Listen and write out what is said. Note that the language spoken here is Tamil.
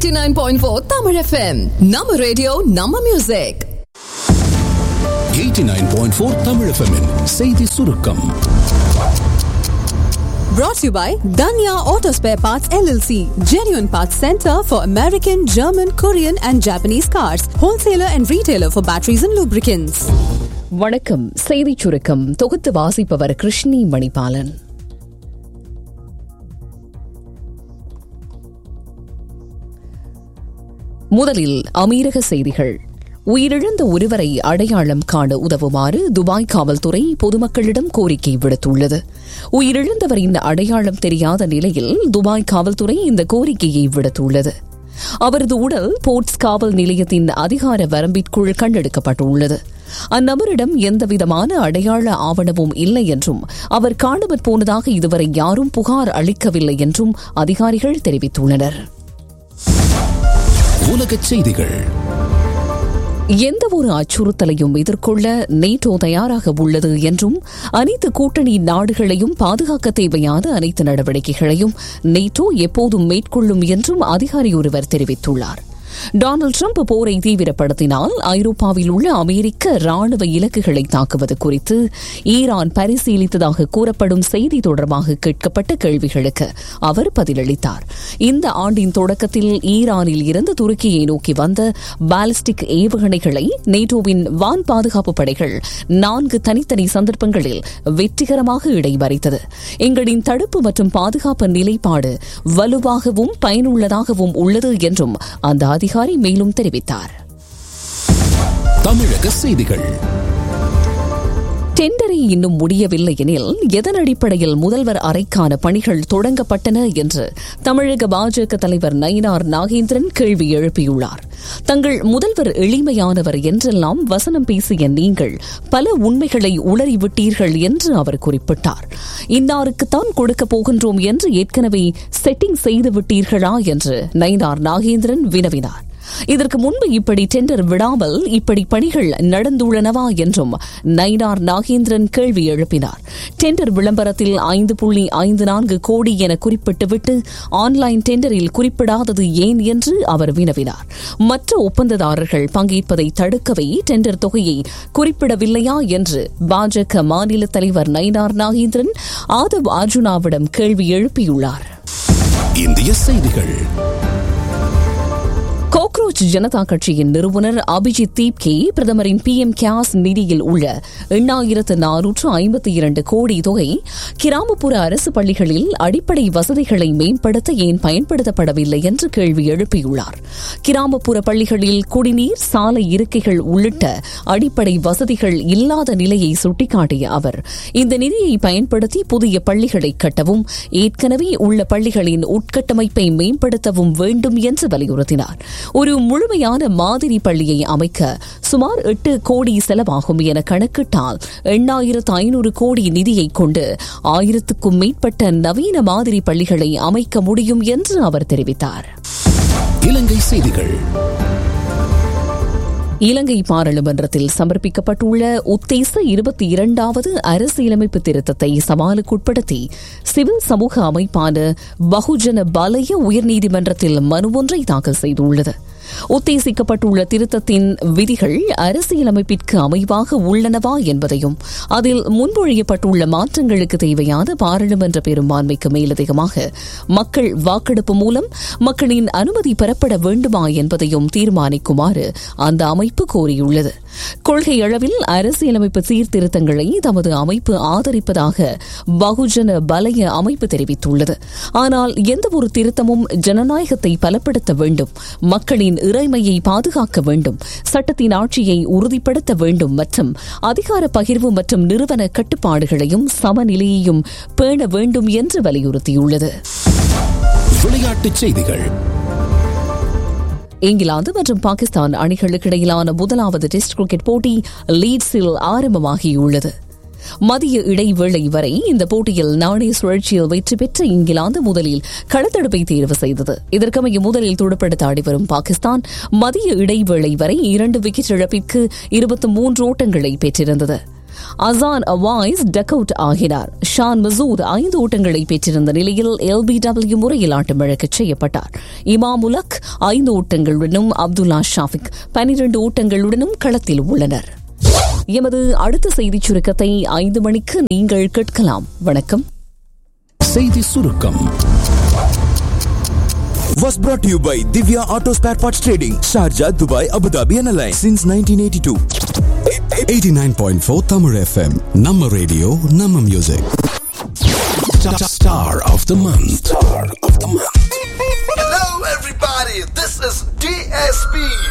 89.4 Tamil FM. நம்ம ரேடியோ நம்ம மியூசிக் 89.4 Tamil FM -இன் செய்தி சுருக்கம் brought to you by Danya Auto Spare Parts LLC, genuine parts center for American, German, Korean and Japanese cars, wholesaler and retailer for batteries and lubricants. வணக்கம் செய்திச் சுருக்கம் தொகுத்து வாசிப்பவர் கிருஷ்ணி மணிபாலன் முதலில் அமீரக செய்திகள் உயிரிழந்த ஒருவரை அடையாளம் காண உதவுமாறு துபாய் காவல்துறை பொதுமக்களிடம் கோரிக்கை விடுத்துள்ளது உயிரிழந்தவரின் அடையாளம் தெரியாத நிலையில் துபாய் காவல்துறை இந்த கோரிக்கையை விடுத்துள்ளது அவரது உடல் போர்ட்ஸ் காவல் நிலையத்தின் அதிகார வரம்பிற்குள் கண்டெடுக்கப்பட்டுள்ளது அந்நபரிடம் எந்தவிதமான அடையாள ஆவணமும் இல்லை என்றும் அவர் காணாமற் போனதாக இதுவரை யாரும் புகார் அளிக்கவில்லை என்றும் அதிகாரிகள் தெரிவித்துள்ளனர் உலகச் செய்திகள் எந்த ஒரு அச்சுறுத்தலையும் எதிர்கொள்ள நேட்டோ தயாராக உள்ளது என்றும் அனைத்து கூட்டணி நாடுகளையும் பாதுகாக்க தேவையான அனைத்து நடவடிக்கைகளையும் நேட்டோ எப்போதும் மேற்கொள்ளும் என்றும் அதிகாரி ஒருவர் தெரிவித்துள்ளார் டொனால்டு டிரம்ப் போரை தீவிரப்படுத்தினால் ஐரோப்பாவில் உள்ள அமெரிக்க ராணுவ இலக்குகளை தாக்குவது குறித்து ஈரான் பரிசீலித்ததாக கூறப்படும் செய்தி தொடர்பாக கேட்கப்பட்ட கேள்விகளுக்கு அவர் பதிலளித்தார் இந்த ஆண்டின் தொடக்கத்தில் ஈரானில் இருந்து துருக்கியை நோக்கி வந்த பாலிஸ்டிக் ஏவுகணைகளை நேட்டோவின் வான் பாதுகாப்பு படைகள் நான்கு தனித்தனி சந்தர்ப்பங்களில் வெற்றிகரமாக இடைமறித்தது எங்களின் தடுப்பு மற்றும் பாதுகாப்பு நிலைப்பாடு வலுவாகவும் பயனுள்ளதாகவும் உள்ளது என்றும் அந்த அதிகாரி மேலும் தெரிவித்தார் தமிழக செய்திகள் டெண்டரை இன்னும் முடியவில்லை எனில் எதன் அடிப்படையில் முதல்வர் அறைக்கான பணிகள் தொடங்கப்பட்டன என்று தமிழக பாஜக தலைவர் நயினார் நாகேந்திரன் கேள்வி எழுப்பியுள்ளார் தங்கள் முதல்வர் எளிமையானவர் என்றெல்லாம் வசனம் பேசிய நீங்கள் பல உண்மைகளை உளறிவிட்டீர்கள் என்று அவர் குறிப்பிட்டார் இன்னாருக்குத்தான் கொடுக்கப் போகின்றோம் என்று ஏற்கனவே செட்டிங் செய்து விட்டீர்களா என்று நயினார் நாகேந்திரன் வினவினார் இதற்கு முன்பு இப்படி டெண்டர் விடாமல் இப்படி பணிகள் நடந்துள்ளனவா என்றும் நயினார் நாகேந்திரன் கேள்வி எழுப்பினார் டெண்டர் விளம்பரத்தில் ஐந்து புள்ளி ஐந்து நான்கு கோடி என குறிப்பிட்டுவிட்டு ஆன்லைன் டெண்டரில் குறிப்பிடாதது ஏன் என்று அவர் வினவினார் மற்ற ஒப்பந்ததாரர்கள் பங்கேற்பதை தடுக்கவே டெண்டர் தொகையை குறிப்பிடவில்லையா என்று பாஜக மாநில தலைவர் நயினார் நாகேந்திரன் ஆதவ் அர்ஜுனாவிடம் கேள்வி எழுப்பியுள்ளார் இந்திய செய்திகள் கோக்ரோச் ஜனதா கட்சியின் நிறுவனர் அபிஜித் தீப்கே பிரதமரின் பி எம் கேஸ் நிதியில் உள்ள எண்ணாயிரத்து நானூற்று ஐம்பத்தி இரண்டு கோடி தொகை கிராமப்புற அரசு பள்ளிகளில் அடிப்படை வசதிகளை மேம்படுத்த ஏன் பயன்படுத்தப்படவில்லை என்று கேள்வி எழுப்பியுள்ளார் கிராமப்புற பள்ளிகளில் குடிநீர் சாலை இருக்கைகள் உள்ளிட்ட அடிப்படை வசதிகள் இல்லாத நிலையை சுட்டிக்காட்டிய அவர் இந்த நிதியை பயன்படுத்தி புதிய பள்ளிகளை கட்டவும் ஏற்கனவே உள்ள பள்ளிகளின் உட்கட்டமைப்பை மேம்படுத்தவும் வேண்டும் என்று வலியுறுத்தினார் ஒரு முழுமையான மாதிரி பள்ளியை அமைக்க சுமார் எட்டு கோடி செலவாகும் என கணக்கிட்டால் எண்ணாயிரத்து ஐநூறு கோடி நிதியை கொண்டு ஆயிரத்துக்கும் மேற்பட்ட நவீன மாதிரி பள்ளிகளை அமைக்க முடியும் என்று அவர் தெரிவித்தார் இலங்கை செய்திகள் இலங்கை பாராளுமன்றத்தில் சமர்ப்பிக்கப்பட்டுள்ள உத்தேச இருபத்தி இரண்டாவது அரசியலமைப்பு திருத்தத்தை சவாலுக்குட்படுத்தி சிவில் சமூக அமைப்பான பகுஜன பலய உயர்நீதிமன்றத்தில் மனு ஒன்றை தாக்கல் செய்துள்ளது உத்தேசிக்கப்பட்டுள்ள திருத்தத்தின் விதிகள் அரசியலமைப்பிற்கு அமைவாக உள்ளனவா என்பதையும் அதில் முன்மொழியப்பட்டுள்ள மாற்றங்களுக்கு தேவையான பாராளுமன்ற பெரும்பான்மைக்கு மேலதிகமாக மக்கள் வாக்கெடுப்பு மூலம் மக்களின் அனுமதி பெறப்பட வேண்டுமா என்பதையும் தீர்மானிக்குமாறு அந்த அமைப்பு கோரியுள்ளது கொள்கை அளவில் அரசியலமைப்பு சீர்திருத்தங்களை தமது அமைப்பு ஆதரிப்பதாக பகுஜன பலய அமைப்பு தெரிவித்துள்ளது ஆனால் எந்தவொரு திருத்தமும் ஜனநாயகத்தை பலப்படுத்த வேண்டும் மக்களின் இறைமையை பாதுகாக்க வேண்டும் சட்டத்தின் ஆட்சியை உறுதிப்படுத்த வேண்டும் மற்றும் அதிகார பகிர்வு மற்றும் நிறுவன கட்டுப்பாடுகளையும் சமநிலையையும் பேண வேண்டும் என்று வலியுறுத்தியுள்ளது விளையாட்டுச் செய்திகள் இங்கிலாந்து மற்றும் பாகிஸ்தான் அணிகளுக்கு இடையிலான முதலாவது டெஸ்ட் கிரிக்கெட் போட்டி லீட்ஸில் ஆரம்பமாகியுள்ளது மதிய இடைவேளை வரை இந்த போட்டியில் நாணய சுழற்சியில் வெற்றி பெற்ற இங்கிலாந்து முதலில் களத்தடுப்பை தேர்வு செய்தது இதற்கமைய முதலில் துடுப்படுத்த ஆடிவரும் பாகிஸ்தான் மதிய இடைவேளை வரை இரண்டு விக்கெட் இழப்பிற்கு இருபத்தி மூன்று ஓட்டங்களை பெற்றிருந்தது அசான் அவாய்ஸ் டக் அவுட் ஆகினார் ஷான் மசூத் ஐந்து ஓட்டங்களை பெற்றிருந்த நிலையில் எல்பிடபிள்யூ முறையில் ஆட்டமிழக்கச் செய்யப்பட்டார் இமாம் உலக் ஐந்து ஓட்டங்களுடனும் அப்துல்லா ஷாஃபிக் பனிரண்டு ஓட்டங்களுடனும் களத்தில் உள்ளனர் எமது அடுத்த செய்திச் சுருக்கத்தை ஐந்து மணிக்கு நீங்கள் கேட்கலாம் வணக்கம் செய்தி சுருக்கம் was brought to you by Divya Auto Spare Parts Trading, Sharjah, Dubai, Abu Dhabi and Alliance since 1982. 89.4 Tamil FM நம்ம ரேடியோ நம்ம music star of the month star of the month Hello, everybody. This is DSP.